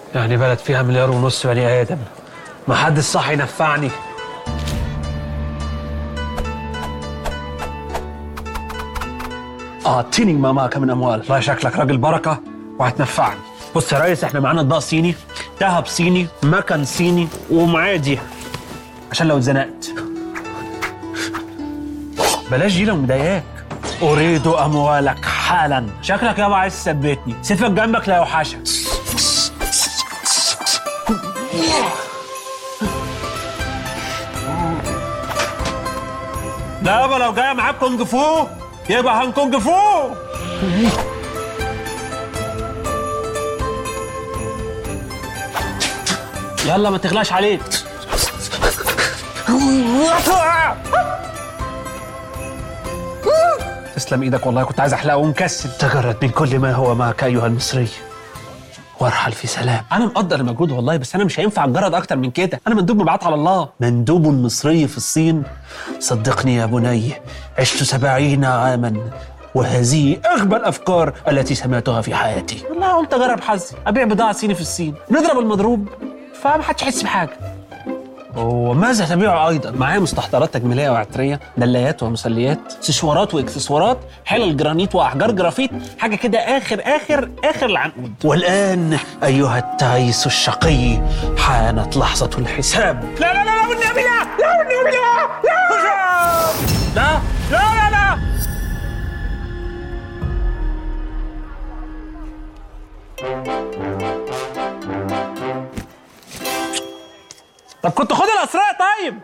يعني بلد فيها مليار ونص بني ادم ما حد صح ينفعني اعطيني ما معك من اموال والله شكلك راجل بركه وهتنفعني بص يا ريس احنا معانا اطباق صيني ذهب صيني مكن صيني ومعايا دي عشان لو اتزنقت بلاش دي لو مضايقاك اريد اموالك حالا شكلك يابا عايز تثبتني سيفك جنبك لا يوحشك لا يابا لو جاي معاك كونج فو يبقى هنكونج فو يلا ما تغلاش عليك تسلم ايدك والله كنت عايز احلقه ومكسل تجرد من كل ما هو معك ايها المصري وارحل في سلام انا مقدر المجهود والله بس انا مش هينفع اتجرد اكتر من كده انا مندوب مبعوث على الله مندوب مصري في الصين صدقني يا بني عشت سبعين عاما وهذه اغبى الافكار التي سمعتها في حياتي والله قلت اجرب حظي ابيع بضاعه صيني في الصين نضرب المضروب فما حدش يحس بحاجه وماذا تبيع ايضا؟ معايا مستحضرات تجميليه وعطريه، دلايات ومسليات، سشوارات واكسسوارات، حلل جرانيت واحجار جرافيت، حاجه كده اخر اخر اخر العنقود. والان ايها التعيس الشقي حانت لحظه الحساب. لا لا لا لا والنبي لا لا والنبي لا لا لا لا لا لا طب كنت خد الاسرار طيب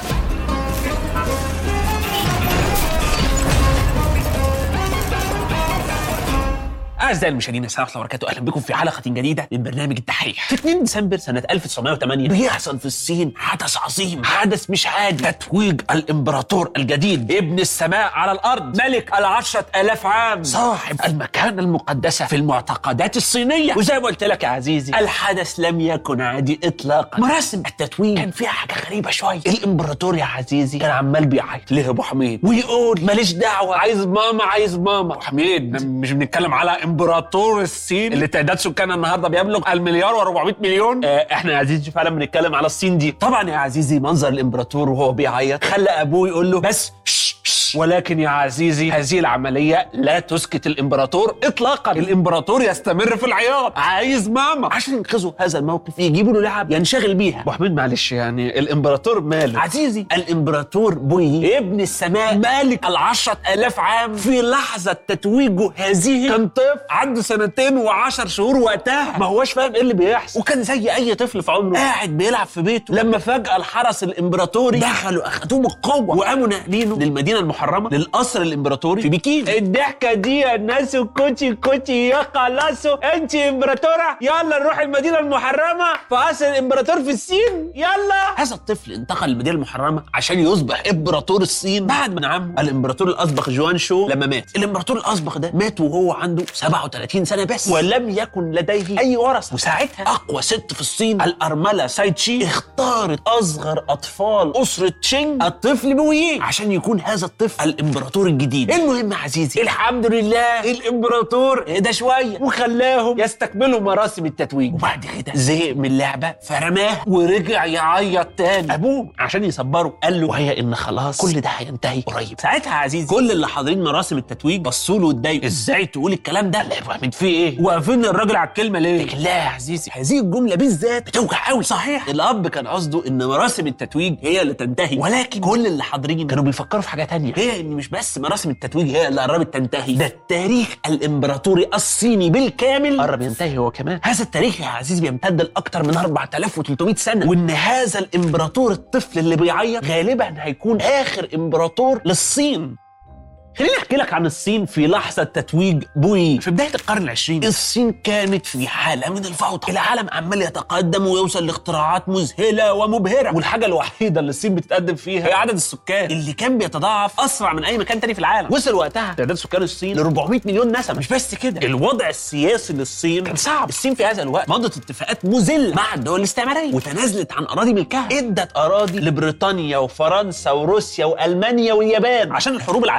أعزائي المشاهدين السلام عليكم ورحمة الله وبركاته أهلا بكم في حلقة جديدة من برنامج الدحيح في 2 ديسمبر سنة 1908 بيحصل في الصين حدث عظيم حدث مش عادي تتويج الإمبراطور الجديد ابن السماء على الأرض ملك العشرة آلاف عام صاحب المكانة المقدسة في المعتقدات الصينية وزي ما قلت لك يا عزيزي الحدث لم يكن عادي إطلاقا مراسم التتويج كان فيها حاجة غريبة شوية الإمبراطور يا عزيزي كان عمال بيعيط ليه يا أبو حميد ويقول ماليش دعوة عايز ماما عايز ماما أبو حميد مش بنتكلم على امبراطور الصين اللي تعداد سكانها النهارده بيبلغ المليار و400 مليون آه احنا يا عزيزي فعلا بنتكلم على الصين دي طبعا يا عزيزي منظر الامبراطور وهو بيعيط خلى ابوه يقول له بس شش شش. ولكن يا عزيزي هذه العملية لا تسكت الإمبراطور إطلاقا الإمبراطور يستمر في العياط عايز ماما عشان ينقذوا هذا الموقف يجيبوا له لعب ينشغل بيها أبو حميد معلش يعني الإمبراطور ماله عزيزي الإمبراطور بوي ابن السماء مالك العشرة آلاف عام في لحظة تتويجه هذه كان طفل عنده سنتين وعشر شهور وقتها ما هوش فاهم ايه اللي بيحصل وكان زي اي طفل في عمره قاعد بيلعب في بيته لما فجأة الحرس الامبراطوري دخلوا اخدوه بالقوة وقاموا ناقلينه للمدينة المحرمة للقصر الامبراطوري في بكين الضحكة دي يا ناس كوتشي كوتشي يا خلاصو انت امبراطورة يلا نروح المدينة المحرمة في قصر الامبراطور في الصين يلا هذا الطفل انتقل للمدينة المحرمة عشان يصبح امبراطور الصين بعد من عمه الامبراطور الاسبق جوان شو لما مات الامبراطور الاسبق ده مات وهو عنده 37 سنة بس ولم يكن لديه أي ورثة وساعتها أقوى ست في الصين الأرملة ساي تشي اختارت أصغر أطفال أسرة تشينج الطفل بويه عشان يكون هذا الطفل الإمبراطور الجديد المهم يا عزيزي الحمد لله الإمبراطور هدى شوية وخلاهم يستكملوا مراسم التتويج وبعد كده زهق من اللعبة فرماه ورجع يعيط تاني أبوه عشان يصبره قال له وهي إن خلاص كل ده هينتهي قريب ساعتها يا عزيزي كل اللي حاضرين مراسم التتويج بصوا له واتضايقوا ازاي تقول الكلام ده لا يا ابو حميد في ايه واقفين الراجل على الكلمه ليه لكن لا يا عزيزي هذه الجمله بالذات بتوجع قوي صحيح الاب كان قصده ان مراسم التتويج هي اللي تنتهي ولكن كل اللي حاضرين كانوا بيفكروا في حاجه تانية هي ان مش بس مراسم التتويج هي اللي قربت تنتهي ده التاريخ الامبراطوري الصيني بالكامل قرب ينتهي هو كمان هذا التاريخ يا عزيزي بيمتد لاكثر من 4300 سنه وان هذا الامبراطور الطفل اللي بيعيط غالبا هيكون اخر امبراطور للصين خليني احكي لك عن الصين في لحظه تتويج بوي في بدايه القرن العشرين الصين كانت في حاله من الفوضى العالم عمال يتقدم ويوصل لاختراعات مذهله ومبهره والحاجه الوحيده اللي الصين بتتقدم فيها هي عدد السكان اللي كان بيتضاعف اسرع من اي مكان تاني في العالم وصل وقتها تعداد سكان الصين ل 400 مليون نسمه مش بس كده الوضع السياسي للصين كان صعب الصين في هذا الوقت مضت اتفاقات مذله مع الدول الاستعماريه وتنازلت عن اراضي ملكها ادت اراضي لبريطانيا وفرنسا وروسيا والمانيا واليابان عشان الحروب العسكريه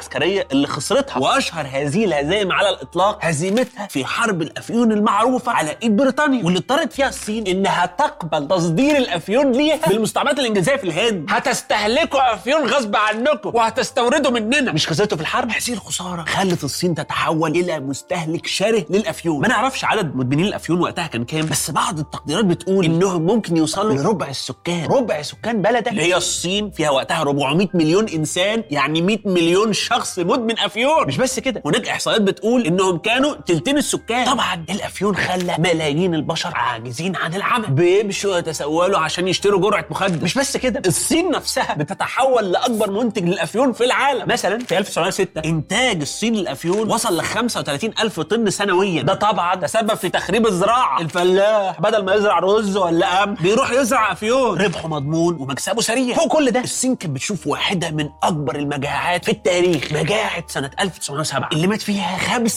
اللي خسرتها واشهر هذه الهزائم على الاطلاق هزيمتها في حرب الافيون المعروفه على ايد بريطانيا واللي اضطرت فيها الصين انها تقبل تصدير الافيون ليها بالمستعمرات الانجليزيه في الهند هتستهلكوا افيون غصب عنكم وهتستوردوا مننا مش خسرتوا في الحرب هذه الخساره خلت الصين تتحول الى مستهلك شره للافيون ما نعرفش عدد مدمنين الافيون وقتها كان كام بس بعض التقديرات بتقول انهم ممكن يوصلوا لربع السكان ربع سكان بلدك اللي هي الصين فيها وقتها 400 مليون انسان يعني 100 مليون شخص مدمن افيون مش بس كده هناك احصائيات بتقول انهم كانوا تلتين السكان طبعا الافيون خلى ملايين البشر عاجزين عن العمل بيمشوا يتسولوا عشان يشتروا جرعه مخدر مش بس كده الصين نفسها بتتحول لاكبر منتج للافيون في العالم مثلا في 1906 انتاج الصين للافيون وصل ل 35 الف طن سنويا ده طبعا تسبب في تخريب الزراعه الفلاح بدل ما يزرع رز ولا قمح بيروح يزرع افيون ربحه مضمون ومكسبه سريع فوق كل ده الصين كانت بتشوف واحده من اكبر المجاعات في التاريخ مجاعه سنه 1907 اللي مات فيها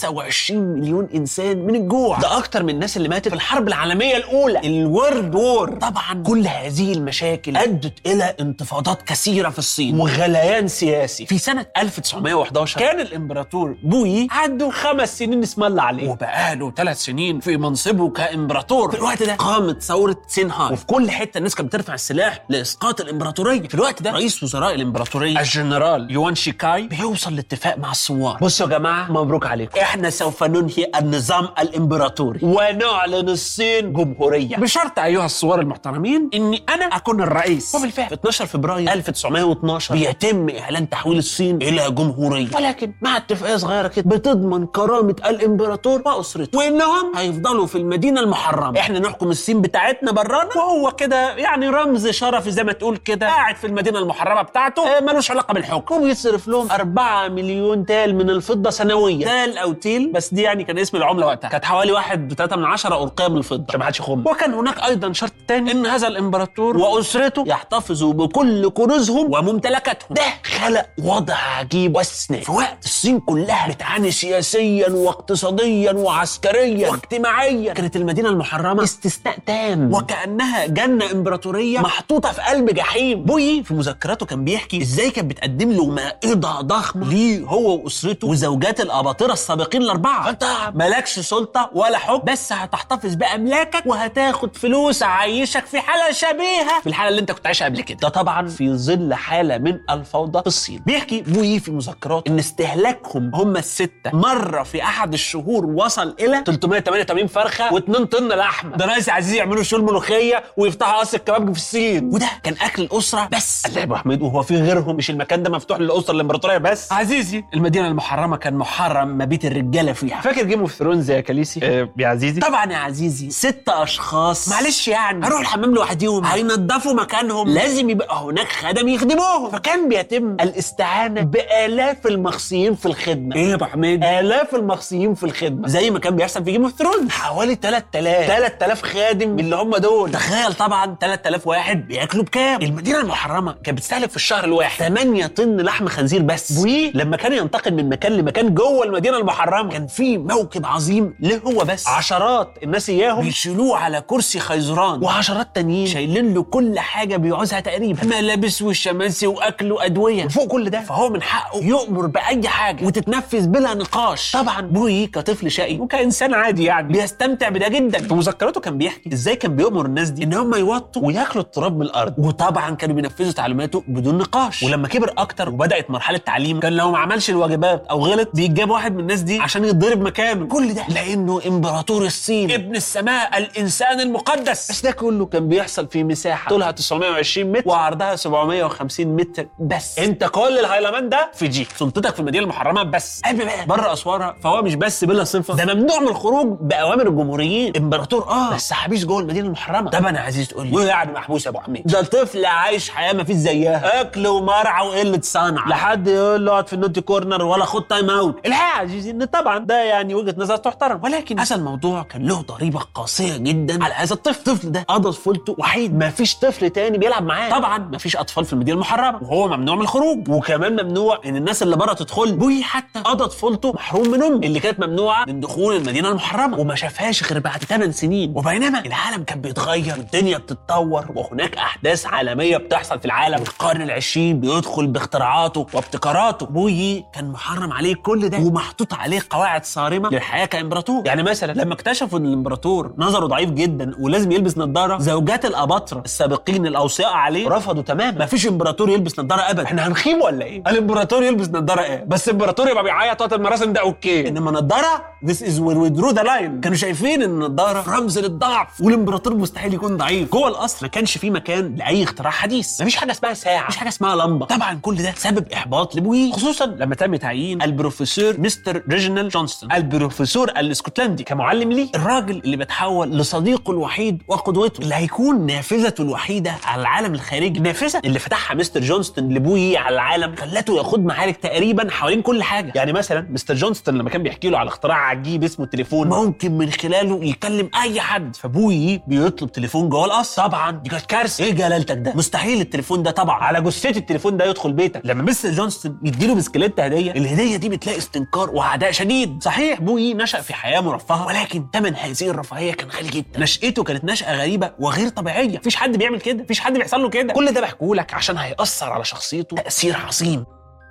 25 مليون انسان من الجوع ده اكتر من الناس اللي ماتت في الحرب العالميه الاولى الورد وور طبعا كل هذه المشاكل ادت الى انتفاضات كثيره في الصين وغليان سياسي في سنه 1911 كان الامبراطور بويي عنده خمس سنين اسم الله عليه وبقاله ثلاث سنين في منصبه كامبراطور في الوقت ده قامت ثوره سينهاي وفي كل حته الناس كانت بترفع السلاح لاسقاط الامبراطوريه في الوقت ده رئيس وزراء الامبراطوريه الجنرال يوان شيكاي بيوصل لاتفاق مع الثوار بصوا يا جماعه مبروك عليكم احنا سوف ننهي النظام الامبراطوري ونعلن الصين جمهوريه بشرط ايها الثوار المحترمين اني انا اكون الرئيس وبالفعل في 12 فبراير 1912 بيتم اعلان تحويل الصين الى جمهوريه ولكن مع اتفاقيه صغيره كده بتضمن كرامه الامبراطور واسرته وانهم هيفضلوا في المدينه المحرمه احنا نحكم الصين بتاعتنا برانا وهو كده يعني رمز شرفي زي ما تقول كده قاعد في المدينه المحرمه بتاعته آه، ملوش علاقه بالحكم وبيصرف لهم 4 مليون تال من الفضه سنويا تال او تيل بس دي يعني كان اسم العمله وقتها كانت حوالي 1.3 من عشرة أرقية من الفضه عشان ما حدش يخم وكان هناك ايضا شرط تاني ان هذا الامبراطور واسرته يحتفظوا بكل كنوزهم وممتلكاتهم ده خلق وضع عجيب واستثنائي في وقت الصين كلها بتعاني سياسيا واقتصاديا وعسكريا واجتماعيا كانت المدينه المحرمه استثناء تام وكانها جنه امبراطوريه محطوطه في قلب جحيم بوي في مذكراته كان بيحكي ازاي كانت بتقدم له مائده ضخمه ليه هو واسرته وزوجات الاباطره السابقين الاربعه فانت مالكش سلطه ولا حكم بس هتحتفظ باملاكك وهتاخد فلوس عايشك في حاله شبيهه بالحاله اللي انت كنت عايشها قبل كده ده طبعا في ظل حاله من الفوضى في الصين بيحكي بوي في مذكراته ان استهلاكهم هم السته مره في احد الشهور وصل الى 388 فرخه و2 طن لحمه ده ناس عايزين يعملوا شؤون ملوخيه ويفتحوا قصر كبابجي في الصين وده كان اكل الاسره بس قال لي يا ابو حميد وهو في غيرهم مش المكان ده مفتوح للاسره الامبراطوريه بس عزيزي المدينه المحرمه كان محرم مبيت الرجاله فيها فاكر جيم اوف ثرونز يا كاليسي آه يا عزيزي طبعا يا عزيزي ست اشخاص معلش يعني هروح الحمام لوحديهم هينضفوا مكانهم لازم يبقى هناك خدم يخدموهم فكان بيتم الاستعانه بالاف المخصيين في الخدمه ايه يا ابو حميد الاف المخصيين في الخدمه زي ما كان بيحصل في جيم اوف ثرونز حوالي 3000 3000 خادم من اللي هم دول تخيل طبعا 3000 واحد بياكلوا بكام المدينه المحرمه كانت بتستهلك في الشهر الواحد 8 طن لحم خنزير بس ولما كان ينتقل من مكان لمكان جوه المدينه المحرمه كان في موكب عظيم له هو بس عشرات الناس اياهم بيشيلوه على كرسي خيزران وعشرات تانيين شايلين له كل حاجه بيعوزها تقريبا ملابس والشماسي واكل وادويه وفوق كل ده فهو من حقه يؤمر باي حاجه وتتنفذ بلا نقاش طبعا بوي كطفل شقي وكانسان عادي يعني بيستمتع بده جدا في مذكراته كان بيحكي ازاي كان بيؤمر الناس دي ان هم يوطوا وياكلوا التراب من الارض وطبعا كانوا بينفذوا تعليماته بدون نقاش ولما كبر اكتر وبدات مرحله تعليم كان لو ما عملش الواجبات او غلط بيجاب واحد من الناس دي عشان يتضرب مكانه كل ده لانه امبراطور الصين ابن السماء الانسان المقدس بس ده كله كان بيحصل في مساحه طولها 920 متر وعرضها 750 متر بس انت كل الهيلمان ده في جي سلطتك في المدينه المحرمه بس قبل بقى بره اسوارها فهو مش بس بلا صفه ده ممنوع من الخروج باوامر الجمهوريين امبراطور اه بس حبيس جوه المدينه المحرمه طب انا عزيز تقول لي يعني محبوس يا ابو حميد ده طفل عايش حياه ما فيش زيها اكل ومرعى وقله صنع لحد يقول له اقعد في النوتي كورنر ولا خد تايم اوت الحقيقه يا عزيزي ان طبعا ده يعني وجهه نظر تحترم ولكن هذا الموضوع كان له ضريبه قاسيه جدا على هذا الطفل الطفل ده قضى طفولته وحيد ما فيش طفل تاني بيلعب معاه طبعا ما فيش اطفال في المدينه المحرمه وهو ممنوع من الخروج وكمان ممنوع ان الناس اللي بره تدخل بوي حتى قضى طفولته محروم من امه اللي كانت ممنوعه من دخول المدينه المحرمه وما شافهاش غير بعد 8 سنين وبينما العالم كان بيتغير والدنيا بتتطور وهناك احداث عالميه بتحصل في العالم القرن العشرين بيدخل باختراعاته وابتكاراته بوي بويي كان محرم عليه كل ده ومحطوط عليه قواعد صارمه للحياه كامبراطور يعني مثلا لما اكتشفوا ان الامبراطور نظره ضعيف جدا ولازم يلبس نظاره زوجات الاباطره السابقين الاوصياء عليه رفضوا تماما مفيش امبراطور يلبس نظاره ابدا احنا هنخيب ولا ايه الامبراطور يلبس نظاره ايه بس الامبراطور يبقى بيعيط وقت المراسم ده اوكي انما نظاره this is where we drew the line كانوا شايفين ان النظاره رمز للضعف والامبراطور مستحيل يكون ضعيف جوه القصر ما كانش في مكان لاي اختراع حديث مفيش حاجه اسمها ساعه مفيش حاجه اسمها لمبه طبعا كل ده سبب احباط لبوي خصوصا لما تم تعيين البروفيسور مستر ريجينال جونستون البروفيسور الاسكتلندي كمعلم ليه الراجل اللي بيتحول لصديقه الوحيد وقدوته اللي هيكون نافذته الوحيده على العالم الخارجي النافذه اللي فتحها مستر جونستون لبوي على العالم خلته ياخد معارك تقريبا حوالين كل حاجه يعني مثلا مستر جونستون لما كان بيحكي له على اختراع عجيب اسمه التليفون ممكن من خلاله يكلم اي حد فبوي بيطلب تليفون جوه القصر طبعا دي كانت كارثه ايه جلالتك ده مستحيل التليفون ده طبعا على جثتي التليفون ده يدخل بيتك لما مستر جونستون يديله بسكليت هديه الهديه دي بتلاقي استنكار وعداء شديد صحيح بوي نشا في حياه مرفهه ولكن ثمن هذه الرفاهيه كان غالي جدا نشأته كانت نشأة غريبة وغير طبيعية مفيش حد بيعمل كده مفيش حد بيحصل له كده كل ده بحكيه لك عشان هيأثر على شخصيته تأثير عظيم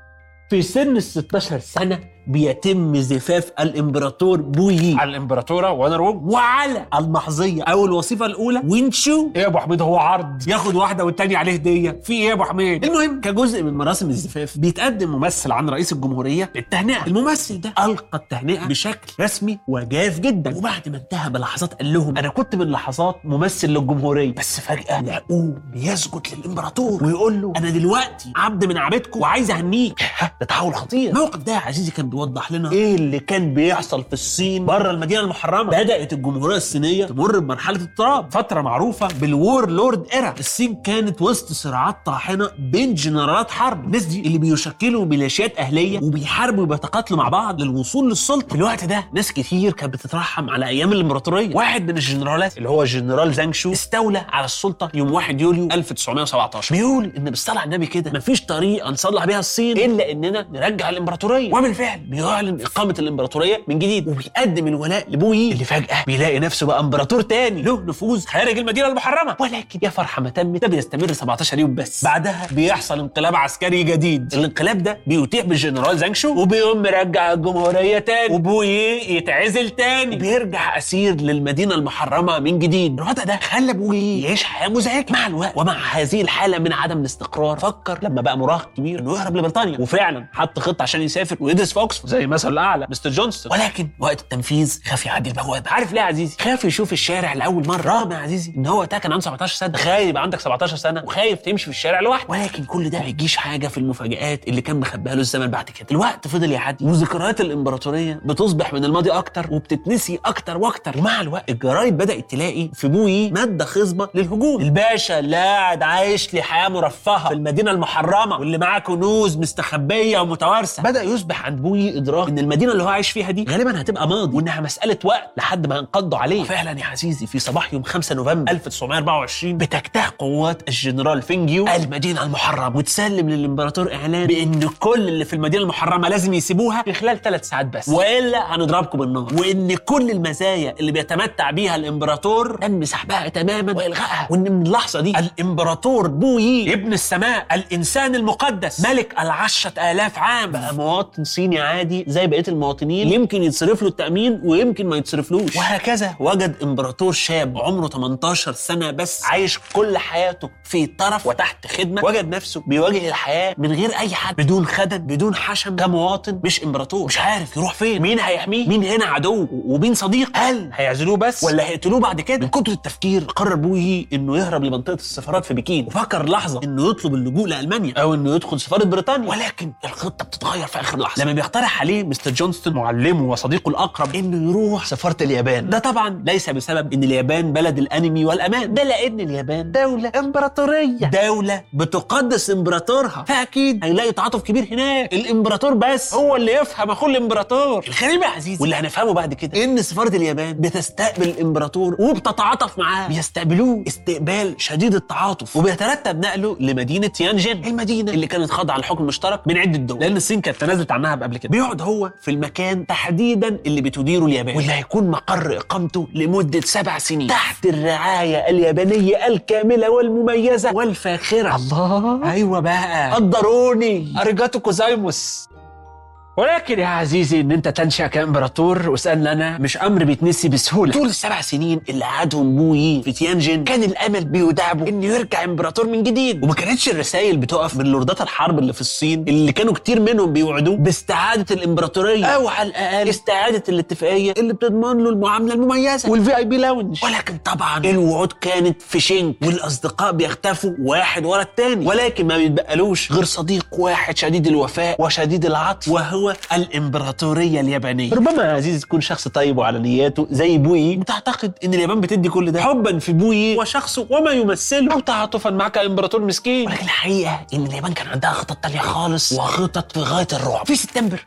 في سن ال 16 سنة بيتم زفاف الامبراطور بويي على الامبراطوره وانا روج وعلى المحظية أو الوظيفة الأولى وينشو ايه يا ابو حميد هو عرض ياخد واحده والتاني عليه هديه في ايه يا ابو حميد المهم كجزء من مراسم الزفاف بيتقدم ممثل عن رئيس الجمهوريه للتهنئه الممثل ده القى التهنئه بشكل رسمي وجاف جدا وبعد ما انتهى بلحظات قال لهم انا كنت من لحظات ممثل للجمهوريه بس فجاه لقوه بيسجد للامبراطور ويقول له انا دلوقتي عبد من عبيدكم وعايز اهنيك ها، ده تحول خطير الموقف ده يا عزيزي كان بيوضح لنا ايه اللي كان بيحصل في الصين بره المدينه المحرمه بدات الجمهوريه الصينيه تمر بمرحله اضطراب فتره معروفه بالوور لورد ايرا الصين كانت وسط صراعات طاحنه بين جنرالات حرب الناس دي اللي بيشكلوا ميليشيات اهليه وبيحاربوا وبيتقاتلوا مع بعض للوصول للسلطه في الوقت ده ناس كتير كانت بتترحم على ايام الامبراطوريه واحد من الجنرالات اللي هو الجنرال زانغ شو استولى على السلطه يوم 1 يوليو 1917 بيقول ان بالصلاه على النبي كده مفيش طريقه نصلح بيها الصين الا اننا نرجع الامبراطوريه وبالفعل بيعلن اقامه الامبراطوريه من جديد وبيقدم الولاء لبوي اللي فجاه بيلاقي نفسه بقى امبراطور تاني له نفوذ خارج المدينه المحرمه ولكن يا فرحه ما تمت ده بيستمر 17 يوم بس بعدها بيحصل انقلاب عسكري جديد الانقلاب ده بيطيع بالجنرال زانغ شو وبيقوم مرجع الجمهوريه تاني وبوي يتعزل تاني بيرجع اسير للمدينه المحرمه من جديد الوضع ده خلى بوي يعيش حياه مزعجه مع الوقت ومع هذه الحاله من عدم الاستقرار فكر لما بقى مراهق كبير انه يهرب لبريطانيا وفعلا حط خطه عشان يسافر ويدرس في اوكسفورد زي مثل الاعلى مستر جونستون ولكن وقت التنفيذ خاف يعدي البوابه عارف ليه يا عزيزي خاف يشوف الشارع لاول مره رغم يا عزيزي ان هو ده كان عنده 17 سنه تخيل يبقى عندك 17 سنه وخايف تمشي في الشارع لوحدك ولكن كل ده ما يجيش حاجه في المفاجآت اللي كان مخبيها له الزمن بعد كده الوقت فضل يعدي وذكريات الامبراطوريه بتصبح من الماضي اكتر وبتتنسي اكتر واكتر ومع الوقت الجرايد بدات تلاقي في بوي ماده خصبه للهجوم الباشا اللي قاعد عايش لحياه مرفهه في المدينه المحرمه واللي معاه كنوز مستخبيه ومتوارثه بدا يصبح عند بوي ادراك ان المدينه اللي هو عايش فيها دي غالبا هتبقى ماضي وانها مساله وقت لحد ما ينقضوا عليه فعلا يا عزيزي في صباح يوم 5 نوفمبر 1924 بتجتاح قوات الجنرال فينجيو المدينه المحرمه وتسلم للامبراطور اعلان بان كل اللي في المدينه المحرمه لازم يسيبوها في خلال ثلاث ساعات بس والا هنضربكم بالنار وان كل المزايا اللي بيتمتع بيها الامبراطور تم سحبها تماما والغائها وان من اللحظه دي الامبراطور بويي ابن السماء الانسان المقدس ملك العشرة آلاف عام بقى مواطن صيني عادي زي بقيه المواطنين يمكن يتصرف له التامين ويمكن ما يتصرفلوش وهكذا وجد امبراطور شاب عمره 18 سنه بس عايش كل حياته في طرف وتحت خدمه وجد نفسه بيواجه الحياه من غير اي حد بدون خدم بدون حشم كمواطن مش امبراطور مش عارف يروح فين مين هيحميه مين هنا عدو ومين صديق هل هيعزلوه بس ولا هيقتلوه بعد كده من كتر التفكير قرر بويي انه يهرب لمنطقه السفارات في بكين وفكر لحظه انه يطلب اللجوء لالمانيا او انه يدخل سفاره بريطانيا ولكن الخطه بتتغير في اخر لحظه لما بيقترح عليه مستر جونستون معلمه وصديقه الاقرب انه يروح سفاره اليابان ده طبعا ليس بسبب ان اليابان بلد الانمي والامان ده لان اليابان دوله امبراطوريه دوله بتقدس امبراطورها فاكيد هيلاقي تعاطف كبير هناك الامبراطور بس هو اللي يفهم اخو الامبراطور الغريب يا عزيزي واللي هنفهمه بعد كده ان سفاره اليابان بتستقبل الامبراطور وبتتعاطف معاه بيستقبلوه استقبال شديد التعاطف وبيترتب نقله لمدينه تيانجن المدينه اللي كانت خاضعه للحكم المشترك من عده دول لان الصين كانت تنازلت عنها قبل كده بيقعد هو في المكان تحديدا اللي بتديره اليابان واللي هيكون مقر اقامته لمده سبع سنين تحت الرعايه اليابانيه الكامله والمميزه والفاخره الله ايوه بقى قدروني اريجاتو كوزايموس ولكن يا عزيزي ان انت تنشا كامبراطور واسالني انا مش امر بيتنسي بسهوله طول السبع سنين اللي قعدهم بويي في تيانجن كان الامل بيدعبه انه يرجع امبراطور من جديد وما كانتش الرسائل بتقف من لوردات الحرب اللي في الصين اللي كانوا كتير منهم بيوعدوه باستعاده الامبراطوريه او على الاقل استعاده الاتفاقيه اللي بتضمن له المعامله المميزه والفي اي بي لاونج ولكن طبعا الوعود كانت في شنك والاصدقاء بيختفوا واحد ورا التاني ولكن ما بيتبقالوش غير صديق واحد شديد الوفاء وشديد العطف وهو الامبراطوريه اليابانيه ربما يا عزيزي تكون شخص طيب وعلى نياته زي بوي وتعتقد ان اليابان بتدي كل ده حبا في بوي وشخصه وما يمثله او تعاطفا معك كامبراطور مسكين ولكن الحقيقه ان اليابان كان عندها خطط تانية خالص وخطط في غايه الرعب في سبتمبر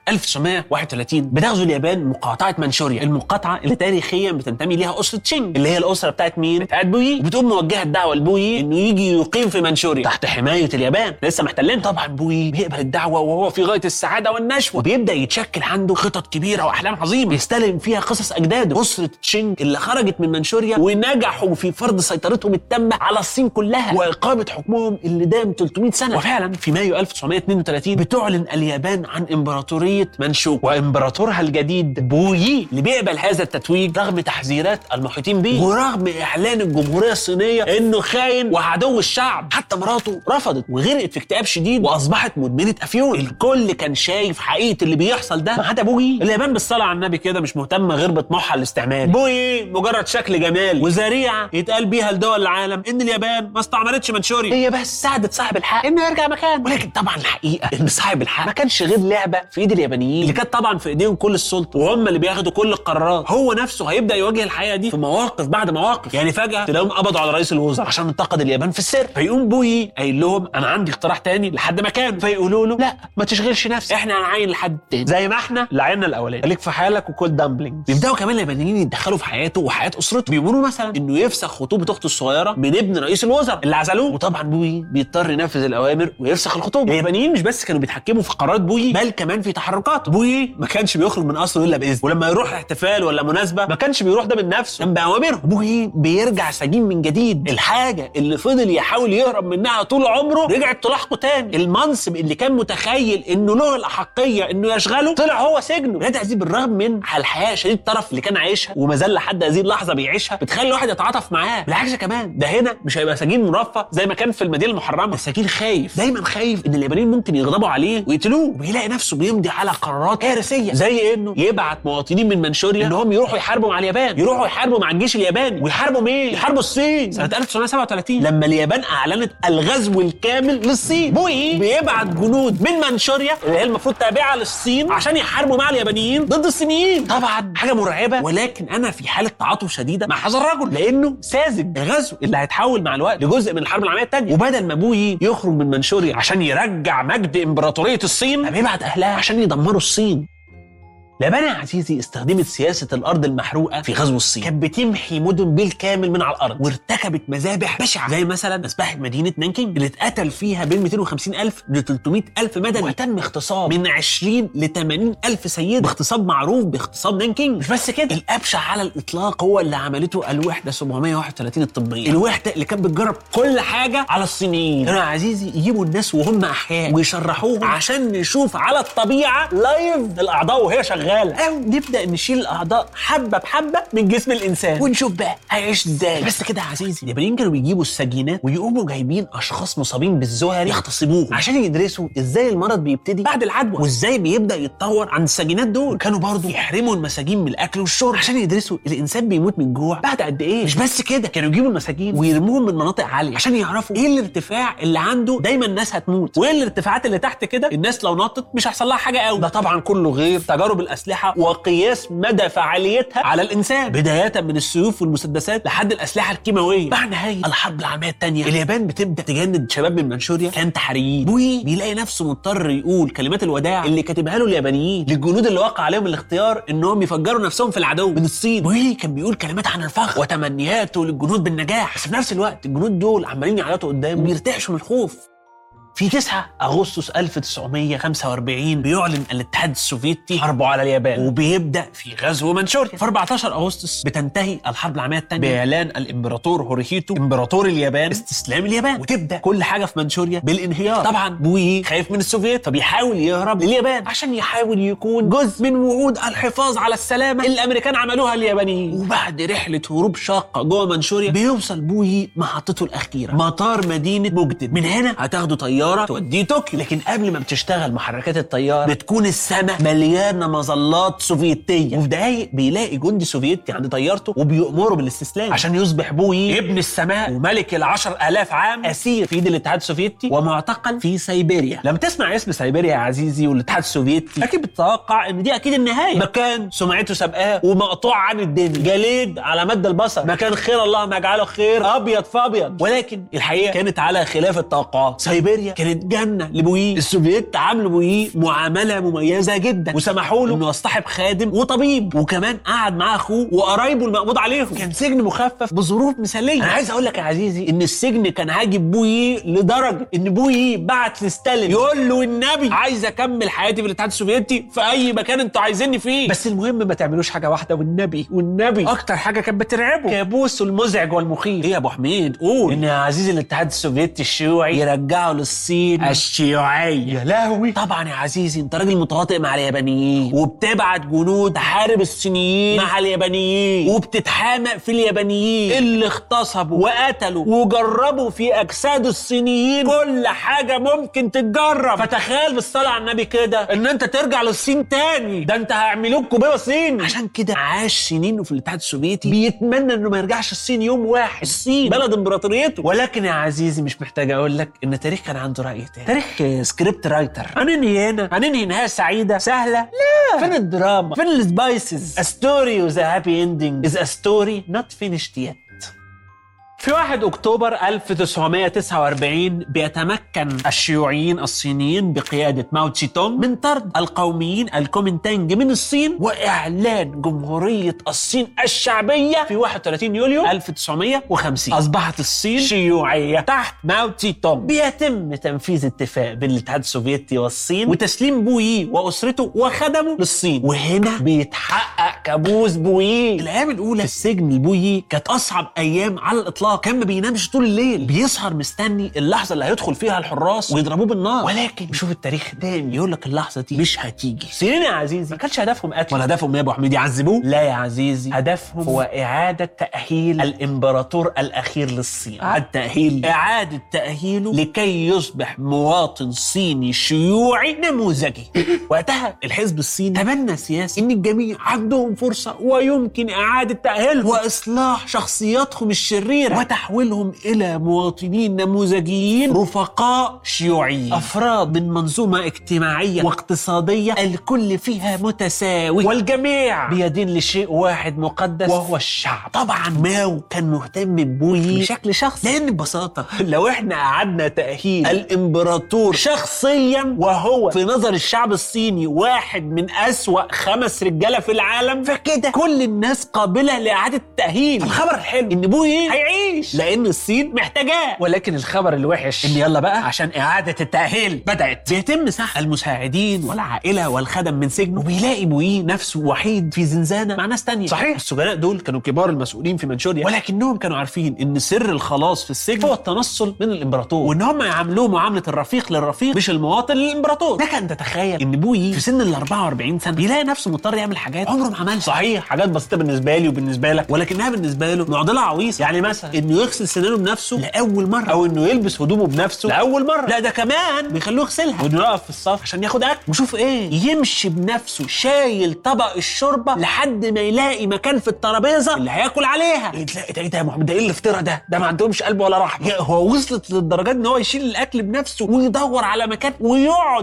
1931 بتغزو اليابان مقاطعه منشوريا المقاطعه اللي تاريخيا بتنتمي ليها اسره تشينج اللي هي الاسره بتاعت مين بتاعت بوي وبتقوم موجهه الدعوه لبوي انه يجي يقيم في منشوريا تحت حمايه اليابان لسه محتلين طبعا بوي بيقبل الدعوه وهو في غايه السعاده والنشوه وبيبدا يتشكل عنده خطط كبيره واحلام عظيمه يستلم فيها قصص اجداده اسره تشينج اللي خرجت من منشوريا ونجحوا في فرض سيطرتهم التامه على الصين كلها واقامه حكمهم اللي دام 300 سنه وفعلا في مايو 1932 بتعلن اليابان عن امبراطوريه منشوك وامبراطورها الجديد بويي اللي بيقبل هذا التتويج رغم تحذيرات المحيطين به ورغم اعلان الجمهوريه الصينيه انه خاين وعدو الشعب حتى مراته رفضت وغرقت في اكتئاب شديد واصبحت مدمنه افيون الكل كان شايف حقيقه اللي بيحصل ده ما عدا بوي اليابان بالصلاه على النبي كده مش مهتمه غير بطموحها الاستعماري بوي مجرد شكل جمالي وذريعه يتقال بيها لدول العالم ان اليابان ما استعمرتش منشوريا هي بس ساعدت صاحب الحق انه يرجع مكانه ولكن طبعا الحقيقه ان صاحب الحق ما كانش غير لعبه في ايد اليابانيين اللي كانت طبعا في ايديهم كل السلطه وهم اللي بياخدوا كل القرارات هو نفسه هيبدا يواجه الحقيقه دي في مواقف بعد مواقف يعني فجاه تلاقيهم قبضوا على رئيس الوزراء عشان انتقد اليابان في السر فيقوم بوي قايل لهم انا عندي اقتراح تاني لحد مكانه فيقولوا له لا ما تشغلش نفسك احنا هنعين لحد تاني زي ما احنا لعينا الاولاني خليك في حالك وكل دامبلينج بيبداوا كمان اليابانيين يتدخلوا في حياته وحياه اسرته بيقولوا مثلا انه يفسخ خطوبه اخته الصغيره من ابن رئيس الوزراء اللي عزلوه وطبعا بوي بيضطر ينفذ الاوامر ويفسخ الخطوبه اليابانيين مش بس كانوا بيتحكموا في قرارات بوي بل كمان في تحركاته بوي ما كانش بيخرج من قصره الا باذن ولما يروح احتفال ولا مناسبه ما كانش بيروح ده من نفسه كان باوامرهم بوي بيرجع سجين من جديد الحاجه اللي فضل يحاول يهرب منها طول عمره رجعت تلاحقه تاني المنصب اللي كان متخيل انه له الاحقيه انه يشغله طلع هو سجنه ولاد عزيز بالرغم من الحياه شديد الطرف اللي كان عايشها وما زال لحد هذه اللحظه بيعيشها بتخلي الواحد يتعاطف معاه بالعكس كمان ده هنا مش هيبقى سجين مرفه زي ما كان في المدينه المحرمه السجين خايف دايما خايف ان اليابانيين ممكن يغضبوا عليه ويقتلوه وبيلاقي نفسه بيمضي على قرارات كارثيه زي انه يبعت مواطنين من منشوريا انهم يروحوا يحاربوا مع اليابان يروحوا يحاربوا مع الجيش الياباني ويحاربوا مين يحاربوا الصين سنه 1937 لما اليابان اعلنت الغزو الكامل للصين بوي بيبعت جنود من منشوريا اللي هي المفروض تابعه للصين عشان يحاربوا مع اليابانيين ضد الصينيين طبعا حاجه مرعبه ولكن انا في حاله تعاطف شديده مع هذا الرجل لانه ساذج الغزو اللي هيتحول مع الوقت لجزء من الحرب العالميه الثانيه وبدل ما بوي يخرج من منشوريا عشان يرجع مجد امبراطوريه الصين بيبعت اهلها عشان يدمروا الصين اليابان يا عزيزي استخدمت سياسة الأرض المحروقة في غزو الصين كانت بتمحي مدن بالكامل من على الأرض وارتكبت مذابح بشعة زي مثلا مذبحة مدينة نانكينج اللي اتقتل فيها بين 250 ألف ل 300 ألف مدني وتم اغتصاب من 20 ل 80 ألف سيدة باغتصاب معروف باغتصاب نانكينج مش بس كده الأبشع على الإطلاق هو اللي عملته الوحدة 731 الطبية الوحدة اللي كانت بتجرب كل حاجة على الصينيين هنا يا عزيزي يجيبوا الناس وهم أحياء ويشرحوهم عشان نشوف على الطبيعة لايف الأعضاء وهي شغالة او نبدا نشيل الاعضاء حبه بحبه من جسم الانسان ونشوف بقى هيعيش ازاي بس كده يا عزيزي اليابانيين كانوا بيجيبوا السجينات ويقوموا جايبين اشخاص مصابين بالزهري يغتصبوهم عشان يدرسوا ازاي المرض بيبتدي بعد العدوى وازاي بيبدا يتطور عند السجينات دول كانوا برضه يحرموا المساجين من الاكل والشرب عشان يدرسوا الانسان بيموت من الجوع بعد قد ايه مش بس كده كانوا يجيبوا المساجين ويرموهم من مناطق عاليه عشان يعرفوا ايه الارتفاع اللي عنده دايما الناس هتموت وايه الارتفاعات اللي تحت كده الناس لو نطت مش هيحصل لها حاجه قوي ده طبعا كله غير تجارب الاسلحه وقياس مدى فعاليتها على الانسان بدايه من السيوف والمسدسات لحد الاسلحه الكيماويه بعد نهايه الحرب العالميه الثانيه اليابان بتبدا تجند شباب من منشوريا كان تحريين بوي بيلاقي نفسه مضطر يقول كلمات الوداع اللي كاتبها له اليابانيين للجنود اللي وقع عليهم الاختيار انهم يفجروا نفسهم في العدو من الصين بوي كان بيقول كلمات عن الفخر وتمنياته للجنود بالنجاح بس في نفس الوقت الجنود دول عمالين يعيطوا قدامه وبيرتعشوا من الخوف في 9 اغسطس 1945 بيعلن الاتحاد السوفيتي حربه على اليابان وبيبدا في غزو منشوريا في 14 اغسطس بتنتهي الحرب العالميه الثانيه باعلان الامبراطور هوريهيتو امبراطور اليابان استسلام اليابان وتبدا كل حاجه في منشوريا بالانهيار طبعا بوي خايف من السوفييت فبيحاول يهرب لليابان عشان يحاول يكون جزء من وعود الحفاظ على السلامه اللي الامريكان عملوها لليابانيين وبعد رحله هروب شاقه جوه منشوريا بيوصل بوي محطته الاخيره مطار مدينه موجدن من هنا هتاخدوا طياره توديه طوكيو لكن قبل ما بتشتغل محركات الطياره بتكون السماء مليانه مظلات سوفيتيه وفي دقايق بيلاقي جندي سوفيتي عند طيارته وبيأمره بالاستسلام عشان يصبح بوي ابن السماء وملك العشر آلاف عام أسير في إيد الاتحاد السوفيتي ومعتقل في سيبيريا لما تسمع اسم سيبيريا يا عزيزي والاتحاد السوفيتي أكيد بتتوقع إن دي أكيد النهاية مكان سمعته سابقاه ومقطوع عن الدنيا جليد على مد البصر مكان خير الله ما يجعله خير أبيض في أبيض ولكن الحقيقة كانت على خلاف التوقعات سيبيريا كانت جنة لبوي السوفييت عاملوا بوي معاملة مميزة جدا وسمحوا له إنه يصطحب خادم وطبيب وكمان قعد معاه أخوه وقرايبه المقبوض عليهم كان سجن مخفف بظروف مثالية أنا عايز أقول لك يا عزيزي إن السجن كان عاجب بوي لدرجة إن بوي بعت لستالين يقول له النبي عايز أكمل حياتي في الاتحاد السوفيتي في أي مكان أنتوا عايزيني فيه بس المهم ما تعملوش حاجة واحدة والنبي والنبي أكتر حاجة كانت بترعبه كابوسه المزعج والمخيف إيه يا أبو حميد قول إن يا عزيزي الاتحاد السوفيتي الشيوعي يرجعوا للصين الشيوعية يا لهوي طبعا يا عزيزي أنت راجل متواطئ مع اليابانيين وبتبعت جنود تحارب الصينيين مع اليابانيين وبتتحامق في اليابانيين اللي اغتصبوا وقتلوا وجربوا في اجساد الصينيين كل حاجه ممكن تتجرب فتخيل بالصلاه على النبي كده ان انت ترجع للصين تاني ده انت هيعملوك كوبيه صيني عشان كده عاش سنين في الاتحاد السوفيتي بيتمنى انه ما يرجعش الصين يوم واحد الصين بلد امبراطوريته ولكن يا عزيزي مش محتاج اقول لك ان التاريخ كان عنده راي تاني تاريخ سكريبت رايتر هننهي هنا هننهي نهايه سعيده سهله لا فين الدراما فين السبايسز A story with a happy ending is a story not finished yet في 1 اكتوبر 1949 بيتمكن الشيوعيين الصينيين بقياده ماو تسي تونغ من طرد القوميين الكومينتانج من الصين واعلان جمهوريه الصين الشعبيه في 31 يوليو 1950 اصبحت الصين شيوعيه تحت ماو تسي تونغ بيتم تنفيذ اتفاق بين الاتحاد السوفيتي والصين وتسليم بويي واسرته وخدمه للصين وهنا بيتحقق كابوس بويي الايام الاولى في السجن البويي كانت اصعب ايام على الاطلاق كان ما بينامش طول الليل بيسهر مستني اللحظه اللي هيدخل فيها الحراس ويضربوه بالنار ولكن شوف التاريخ تاني يقول لك اللحظه دي مش هتيجي سنين يا عزيزي ما كانش هدفهم قتل ولا هدفهم يا ابو حميد يعذبوه لا يا عزيزي هدفهم هو اعاده تاهيل الامبراطور الاخير للصين اعاده تاهيل اعاده تاهيله لكي يصبح مواطن صيني شيوعي نموذجي وقتها الحزب الصيني تبنى سياسه ان الجميع عندهم فرصه ويمكن اعاده تاهيلهم واصلاح شخصياتهم الشريره وتحويلهم الى مواطنين نموذجيين رفقاء شيوعيين افراد من منظومه اجتماعيه واقتصاديه الكل فيها متساوي والجميع بيدين لشيء واحد مقدس وهو الشعب طبعا ماو كان مهتم ببويي بشكل شخصي لان ببساطه لو احنا قعدنا تاهيل الامبراطور شخصيا وهو في نظر الشعب الصيني واحد من اسوا خمس رجاله في العالم فكده كل الناس قابله لاعاده التاهيل الخبر الحلو ان بويي هيعيش لان الصين محتاجاه ولكن الخبر الوحش ان يلا بقى عشان اعاده التاهيل بدات بيتم سحب المساعدين والعائله والخدم من سجنه وبيلاقي بويي نفسه وحيد في زنزانه مع ناس تانية صحيح السجناء دول كانوا كبار المسؤولين في منشوريا ولكنهم كانوا عارفين ان سر الخلاص في السجن هو التنصل من الامبراطور وان هم يعاملوه معامله الرفيق للرفيق مش المواطن للامبراطور لك ان تتخيل ان بويي في سن ال 44 سنه بيلاقي نفسه مضطر يعمل حاجات عمره ما عملها صحيح حاجات بسيطه بالنسبه لي وبالنسبه لك ولكنها بالنسبه له معضله عويصه يعني مثلا انه يغسل سنانه بنفسه لاول مره او انه يلبس هدومه بنفسه لاول مره لا ده كمان بيخلوه يغسلها وانه يقف في الصف عشان ياخد اكل وشوف ايه يمشي بنفسه شايل طبق الشوربه لحد ما يلاقي مكان في الترابيزه اللي هياكل عليها إيه تلاقي ده ايه ده يا محمد ده ايه الافتراء ده ده ما عندهمش قلب ولا رحمه يا هو وصلت للدرجات ان هو يشيل الاكل بنفسه ويدور على مكان ويقعد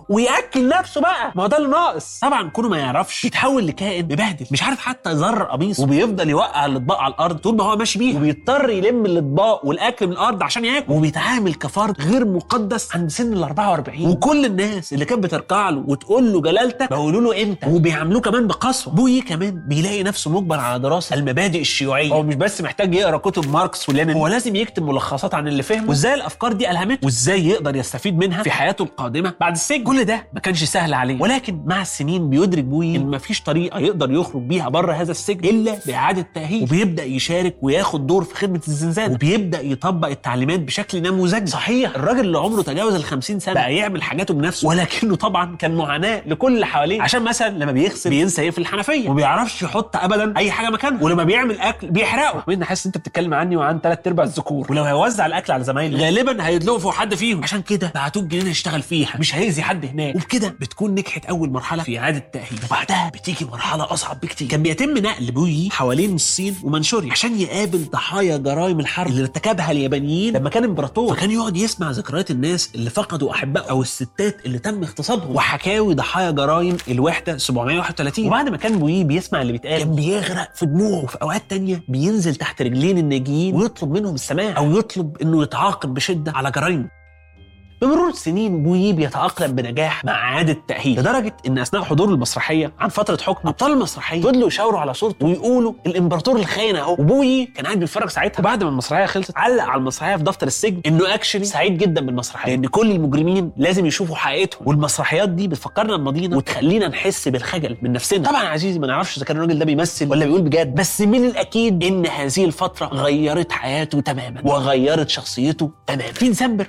وياكل نفسه بقى ما هو ده اللي ناقص طبعا كونه ما يعرفش بيتحول لكائن مبهدل مش عارف حتى يزرر قميصه وبيفضل يوقع الاطباق على الارض طول ما هو ماشي بيها وبيضطر يلم الاطباق والاكل من الارض عشان ياكل وبيتعامل كفرد غير مقدس عند سن ال 44 وكل الناس اللي كانت بتركع له وتقول له جلالتك بيقولوا له امتى وبيعاملوه كمان بقسوه بوي كمان بيلاقي نفسه مجبر على دراسه المبادئ الشيوعيه هو مش بس محتاج يقرا كتب ماركس ولينين هو لازم يكتب ملخصات عن اللي فهمه وازاي الافكار دي الهمته وازاي يقدر يستفيد منها في حياته القادمه بعد السجن كل ده ما كانش سهل عليه ولكن مع السنين بيدرك بوي ان مفيش طريقه يقدر يخرج بيها بره هذا السجن الا باعاده تاهيل وبيبدا يشارك وياخد دور في خدمه الزنزانه وبيبدا يطبق التعليمات بشكل نموذجي صحيح الراجل اللي عمره تجاوز ال 50 سنه بقى يعمل حاجاته بنفسه ولكنه طبعا كان معاناه لكل اللي حواليه عشان مثلا لما بيغسل بينسى يقفل الحنفيه وما بيعرفش يحط ابدا اي حاجه مكانها ولما بيعمل اكل بيحرقه وين حاسس انت بتتكلم عني وعن ثلاث ارباع الذكور ولو هيوزع الاكل على زمايله غالبا هيدلقوا فوق حد فيهم عشان كده بعتوه الجنينه يشتغل فيها مش هيأذي حد هناك وبكده بتكون نجحت اول مرحله في اعاده التاهيل وبعدها بتيجي مرحله اصعب بكتير كان بيتم نقل بوي حوالين الصين ومنشوريا عشان يقابل ضحايا جرائم الحرب اللي ارتكبها اليابانيين لما كان امبراطور فكان يقعد يسمع ذكريات الناس اللي فقدوا احبائهم او الستات اللي تم اغتصابهم وحكاوي ضحايا جرائم الوحده 731 وبعد ما كان بوي بيسمع اللي بيتقال كان بيغرق في دموعه وفي اوقات تانية بينزل تحت رجلين الناجيين ويطلب منهم السماح او يطلب انه يتعاقب بشده على جرائمه بمرور السنين بويي بيتأقلم بنجاح مع إعادة التأهيل لدرجة إن أثناء حضور المسرحية عن فترة حكم أبطال المسرحية فضلوا يشاوروا على صورته ويقولوا الإمبراطور الخاين أهو وبويي كان قاعد بيتفرج ساعتها بعد ما المسرحية خلصت علق على المسرحية في دفتر السجن إنه أكشلي سعيد جدا بالمسرحية لأن كل المجرمين لازم يشوفوا حقيقتهم والمسرحيات دي بتفكرنا بماضينا وتخلينا نحس بالخجل من نفسنا طبعا يا عزيزي ما نعرفش إذا كان الراجل ده بيمثل ولا بيقول بجد بس من الأكيد إن هذه الفترة غيرت حياته تماما وغيرت شخصيته تماما في ديسمبر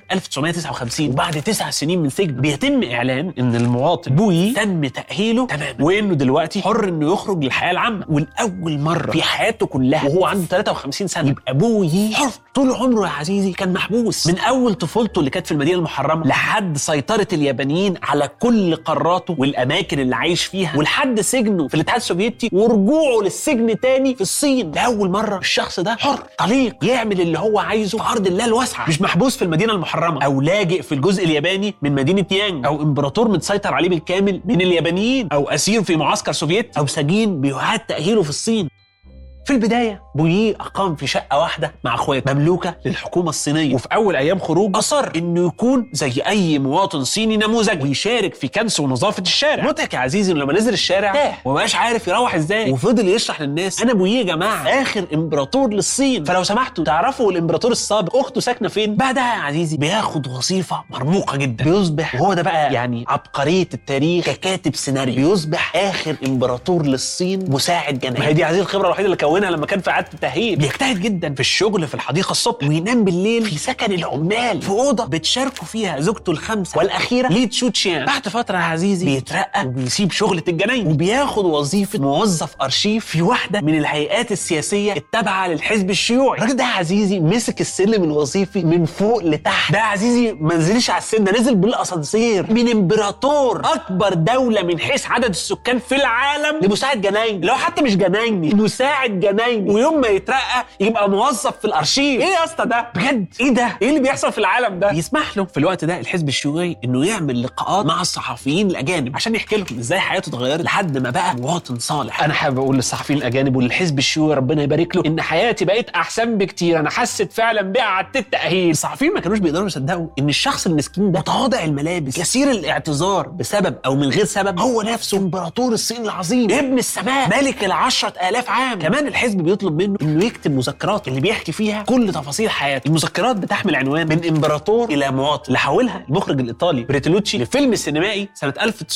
1959 وبعد تسع سنين من سجن بيتم اعلان ان المواطن بوي تم تاهيله تماما وانه دلوقتي حر انه يخرج للحياه العامه ولاول مره في حياته كلها وهو عنده 53 سنه يبقى بوي حر طول عمره يا عزيزي كان محبوس من اول طفولته اللي كانت في المدينه المحرمه لحد سيطره اليابانيين على كل قاراته والاماكن اللي عايش فيها ولحد سجنه في الاتحاد السوفيتي ورجوعه للسجن تاني في الصين لاول مره الشخص ده حر طليق يعمل اللي هو عايزه في ارض الله الواسعه مش محبوس في المدينه المحرمه او لاجئ في الجزء الياباني من مدينه يانج او امبراطور متسيطر عليه بالكامل من اليابانيين او اسير في معسكر سوفيتي او سجين بيعاد تاهيله في الصين في البدايه بويي اقام في شقه واحده مع اخواته مملوكه للحكومه الصينيه وفي اول ايام خروج اصر انه يكون زي اي مواطن صيني نموذج ويشارك في كنس ونظافه الشارع مضحك يا عزيزي انه لما نزل الشارع تاه ومبقاش عارف يروح ازاي وفضل يشرح للناس انا بويي يا جماعه اخر امبراطور للصين فلو سمحتوا تعرفوا الامبراطور السابق اخته ساكنه فين بعدها يا عزيزي بياخد وظيفه مرموقه جدا بيصبح وهو ده بقى يعني عبقريه التاريخ ككاتب سيناريو بيصبح اخر امبراطور للصين مساعد جنائي ما هي دي عزيزي الخبره الوحيده اللي كونها لما كان في اعاده التاهيل بيجتهد جدا في الشغل في الحديقه الصبح وينام بالليل في سكن العمال في اوضه بتشاركوا فيها زوجته الخامسه والاخيره لي تشو تشيان بعد فتره يا عزيزي بيترقى وبيسيب شغله الجناين وبياخد وظيفه موظف ارشيف في واحده من الهيئات السياسيه التابعه للحزب الشيوعي الراجل ده يا عزيزي مسك السلم الوظيفي من فوق لتحت ده يا عزيزي ما نزلش على السن ده نزل بالاسانسير من امبراطور اكبر دوله من حيث عدد السكان في العالم لمساعد جناين لو حتى مش جنايني مساعد جنايني ويوم ما يترقى يبقى موظف في الارشيف ايه يا اسطى ده بجد ايه ده ايه اللي بيحصل في العالم ده يسمح له في الوقت ده الحزب الشيوعي انه يعمل لقاءات مع الصحفيين الاجانب عشان يحكي لهم ازاي حياته اتغيرت لحد ما بقى مواطن صالح انا حابب اقول للصحفيين الاجانب وللحزب الشيوعي ربنا يبارك له ان حياتي بقت احسن بكتير انا حسيت فعلا باعاده التاهيل الصحفيين ما كانوش بيقدروا يصدقوا ان الشخص المسكين ده متواضع الملابس كثير الاعتذار بسبب او من غير سبب هو نفسه امبراطور الصين العظيم ابن السماء ملك العشرة آلاف عام كمان الحزب بيطلب منه انه يكتب مذكرات اللي بيحكي فيها كل تفاصيل حياته المذكرات بتحمل عنوان من امبراطور الى مواطن اللي حولها المخرج الايطالي بريتولوتشي لفيلم سينمائي سنه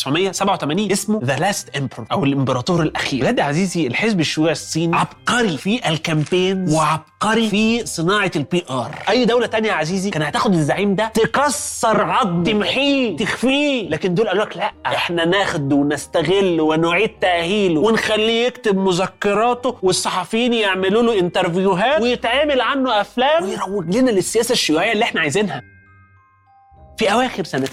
1987 اسمه ذا لاست امبرور او الامبراطور الاخير بجد يا عزيزي الحزب الشيوعي الصيني عبقري في الكامبين وعبقري في صناعه البي ار اي دوله تانية يا عزيزي كان هتاخد الزعيم ده تكسر عض تمحيه تخفيه لكن دول قالوا لك لا احنا ناخده ونستغل ونعيد تاهيله ونخليه يكتب مذكراته والصحفيين يعملوا له انترفيوهات ويتعمل عنه افلام ويروج لنا للسياسه الشيوعيه اللي احنا عايزينها في اواخر سنه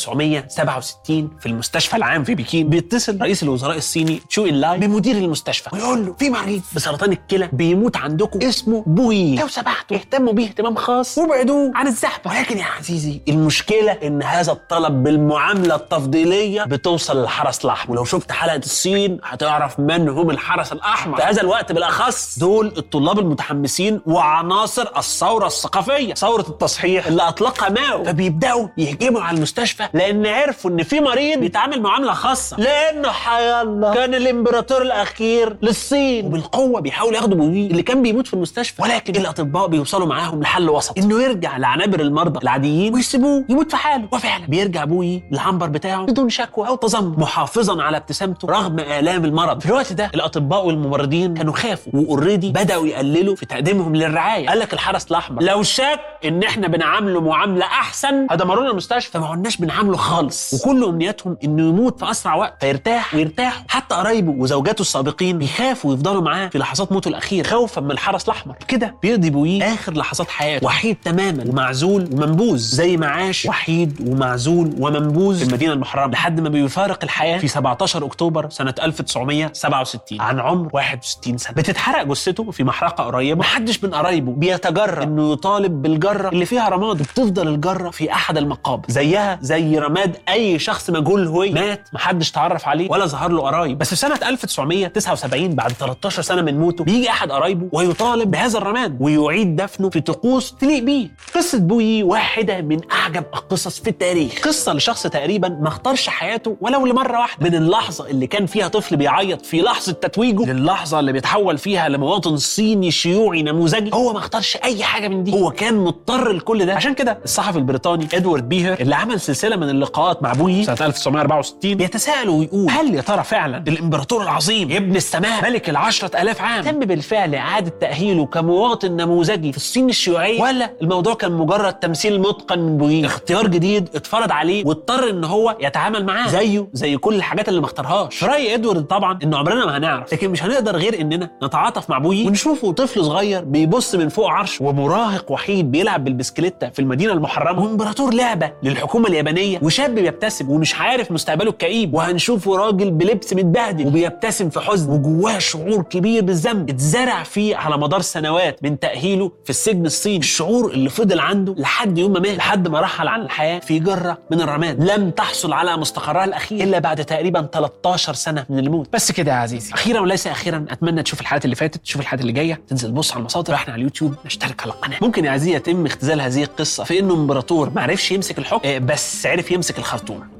1967 في المستشفى العام في بكين بيتصل رئيس الوزراء الصيني تشو إنلاي بمدير المستشفى ويقول له في مريض بسرطان الكلى بيموت عندكم اسمه بوي لو سمحتوا اهتموا بيه اهتمام خاص وابعدوه عن الزحمه ولكن يا عزيزي المشكله ان هذا الطلب بالمعامله التفضيليه بتوصل للحرس الاحمر ولو شفت حلقه الصين هتعرف من هم الحرس الاحمر في هذا الوقت بالاخص دول الطلاب المتحمسين وعناصر الثوره الثقافيه ثوره التصحيح اللي اطلقها ماو فبيبداوا يهجموا على المستشفى لان عرفوا ان في مريض بيتعامل معامله خاصه لانه حي الله كان الامبراطور الاخير للصين وبالقوه بيحاولوا ياخدوا بويه اللي كان بيموت في المستشفى ولكن الاطباء بيوصلوا معاهم لحل وسط انه يرجع لعنابر المرضى العاديين ويسيبوه يموت في حاله وفعلا بيرجع بويه للعنبر بتاعه بدون شكوى او تذمر محافظا على ابتسامته رغم الام المرض في الوقت ده الاطباء والممرضين كانوا خافوا واوريدي بداوا يقللوا في تقديمهم للرعايه قال لك الحرس الاحمر لو شك ان احنا بنعامله معامله احسن هدمرونا المستشفى فما عدناش بنعامله خالص وكل امنياتهم انه يموت في اسرع وقت فيرتاح ويرتاحوا حتى قرايبه وزوجاته السابقين بيخافوا يفضلوا معاه في لحظات موته الاخيره خوفا من الحرس الاحمر كده بيقضي بويه اخر لحظات حياته وحيد تماما ومعزول ومنبوذ زي ما عاش وحيد ومعزول ومنبوذ في المدينه المحرمه لحد ما بيفارق الحياه في 17 اكتوبر سنه 1967 عن عمر 61 سنه بتتحرق جثته في محرقه قريبه محدش من قرايبه بيتجرأ انه يطالب بالجره اللي فيها رماد وبتفضل الجره في احد المقابر زيها زي رماد اي شخص مجهول هوية مات محدش تعرف عليه ولا ظهر له قرايب بس في سنه 1979 بعد 13 سنه من موته بيجي احد قرايبه ويطالب بهذا الرماد ويعيد دفنه في طقوس تليق بيه قصه بويي واحده من اعجب القصص في التاريخ قصه لشخص تقريبا ما اختارش حياته ولو لمره واحده من اللحظه اللي كان فيها طفل بيعيط في لحظه تتويجه للحظه اللي بيتحول فيها لمواطن صيني شيوعي نموذجي هو ما اختارش اي حاجه من دي هو كان مضطر لكل ده عشان كده الصحفي البريطاني ادوارد بيهر اللي عمل سلسله من اللقاءات مع بويي سنه 1964 بيتساءل ويقول هل يا ترى فعلا الامبراطور العظيم ابن السماء ملك العشرة ألاف عام تم بالفعل إعادة تأهيله كمواطن نموذجي في الصين الشيوعية ولا الموضوع كان مجرد تمثيل متقن من بويه اختيار جديد اتفرض عليه واضطر ان هو يتعامل معاه زيه زي كل الحاجات اللي ما اختارهاش في رأي ادوارد طبعا انه عمرنا ما هنعرف لكن مش هنقدر غير اننا نتعاطف مع بويه ونشوفه طفل صغير بيبص من فوق عرش ومراهق وحيد بيلعب بالبسكليتة في المدينة المحرمة وامبراطور لعبة للحكومة اليابانية وشاب بيبتسم ومش عارف مستقبله الكئيب وهنشوفه راجل بلبس متبهدل وبيبتسم في حزن وجواه شعور كبير بالذنب اتزرع فيه على مدار سنوات من تأهيله في السجن الصيني الشعور اللي فضل عنده لحد يوم ما مات لحد ما رحل عن الحياة في جرة من الرماد لم تحصل على مستقرها الأخير إلا بعد تقريبا 13 سنة من الموت بس كده يا عزيزي أخيرا وليس أخيرا أتمنى تشوف الحلقات اللي فاتت تشوف الحلقات اللي جاية تنزل تبص على المصادر احنا على اليوتيوب نشترك على القناة ممكن يا عزيزي يتم اختزال هذه القصة في إنه إمبراطور ما عرفش يمسك الحكم آه، بس عرف يمسك الخرطوم